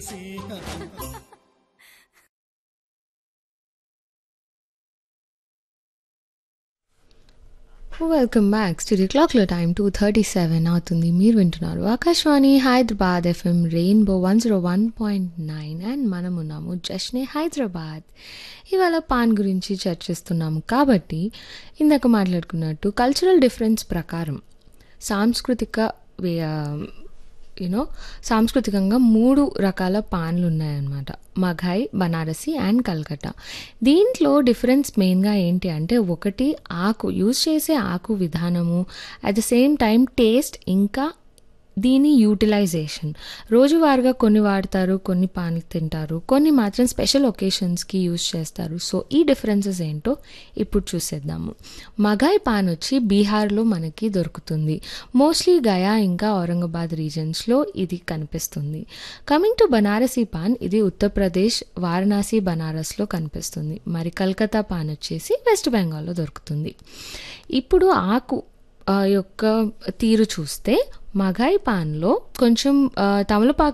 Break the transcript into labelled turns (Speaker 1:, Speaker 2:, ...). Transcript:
Speaker 1: welcome back studio క్లాక్లో time two thirty seven అవుతుంది మీరు వింటున్నారు Akashvani Hyderabad FM rainbow one zero one point nine and మనం ఉన్నాము జష్నే హైదరాబాద్ ఇవాళ పాన్ గురించి చర్చిస్తున్నాము కాబట్టి ఇందాక మాట్లాడుకున్నట్టు కల్చరల్ డిఫరెన్స్ ప్రకారం సాంస్కృతిక యూనో సాంస్కృతికంగా మూడు రకాల పాన్లు ఉన్నాయన్నమాట మఘాయ్ బనారసి అండ్ కల్కట్టా దీంట్లో డిఫరెన్స్ మెయిన్గా ఏంటి అంటే ఒకటి ఆకు యూజ్ చేసే ఆకు విధానము at the same time taste ఇంకా దీని యూటిలైజేషన్ రోజువారీగా కొన్ని వాడతారు కొన్ని పాన్లు తింటారు కొన్ని మాత్రం స్పెషల్ ఒకేషన్స్కి యూజ్ చేస్తారు సో ఈ డిఫరెన్సెస్ ఏంటో ఇప్పుడు చూసేద్దాము మగాయ్ పాన్ వచ్చి బీహార్లో మనకి దొరుకుతుంది మోస్ట్లీ గయా ఇంకా ఔరంగాబాద్ రీజన్స్లో ఇది కనిపిస్తుంది కమింగ్ టు బనారసీ పాన్ ఇది ఉత్తరప్రదేశ్ వారణాసి బనారస్లో కనిపిస్తుంది మరి కల్కత్తా పాన్ వచ్చేసి వెస్ట్ బెంగాల్లో దొరుకుతుంది ఇప్పుడు ఆకు యొక్క తీరు చూస్తే మగాయి పాన్లో కొంచెం తమలపాకు